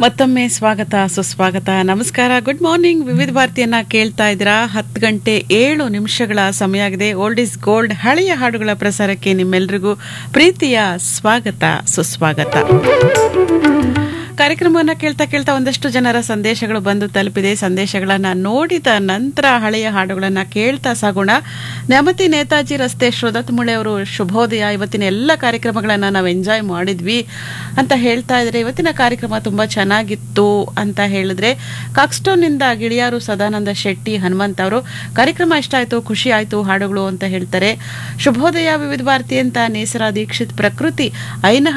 ಮತ್ತೊಮ್ಮೆ ಸ್ವಾಗತ ಸುಸ್ವಾಗತ ನಮಸ್ಕಾರ ಗುಡ್ ಮಾರ್ನಿಂಗ್ ವಿವಿಧ ಭಾರತಿಯನ್ನ ಕೇಳ್ತಾ ಇದ್ದೀರಾ ಹತ್ತು ಗಂಟೆ ಏಳು ನಿಮಿಷಗಳ ಸಮಯ ಆಗಿದೆ ಓಲ್ಡ್ ಇಸ್ ಗೋಲ್ಡ್ ಹಳೆಯ ಹಾಡುಗಳ ಪ್ರಸಾರಕ್ಕೆ ನಿಮ್ಮೆಲ್ರಿಗೂ ಪ್ರೀತಿಯ ಸ್ವಾಗತ ಸುಸ್ವಾಗತ ಕಾರ್ಯಕ್ರಮವನ್ನು ಕೇಳ್ತಾ ಕೇಳ್ತಾ ಒಂದಷ್ಟು ಜನರ ಸಂದೇಶಗಳು ಬಂದು ತಲುಪಿದೆ ಸಂದೇಶಗಳನ್ನ ನೋಡಿದ ನಂತರ ಹಳೆಯ ಹಾಡುಗಳನ್ನ ಕೇಳ್ತಾ ಸಾಗೋಣ ನ್ಯಾಮತಿ ನೇತಾಜಿ ರಸ್ತೆ ಶ್ರೋದತ್ ಮುಳೆ ಅವರು ಶುಭೋದಯ ಇವತ್ತಿನ ಎಲ್ಲ ಕಾರ್ಯಕ್ರಮಗಳನ್ನ ನಾವು ಎಂಜಾಯ್ ಮಾಡಿದ್ವಿ ಅಂತ ಹೇಳ್ತಾ ಇದ್ರೆ ಇವತ್ತಿನ ಕಾರ್ಯಕ್ರಮ ತುಂಬಾ ಚೆನ್ನಾಗಿತ್ತು ಅಂತ ಹೇಳಿದ್ರೆ ಕಾಕ್ಸ್ಟೋನ್ನಿಂದ ಗಿಳಿಯಾರು ಸದಾನಂದ ಶೆಟ್ಟಿ ಹನುಮಂತ್ ಅವರು ಕಾರ್ಯಕ್ರಮ ಇಷ್ಟ ಆಯ್ತು ಖುಷಿ ಆಯ್ತು ಹಾಡುಗಳು ಅಂತ ಹೇಳ್ತಾರೆ ಶುಭೋದಯ ವಿವಿಧ ಭಾರತಿ ಅಂತ ನೇಸರ ದೀಕ್ಷಿತ್ ಪ್ರಕೃತಿ ಐನ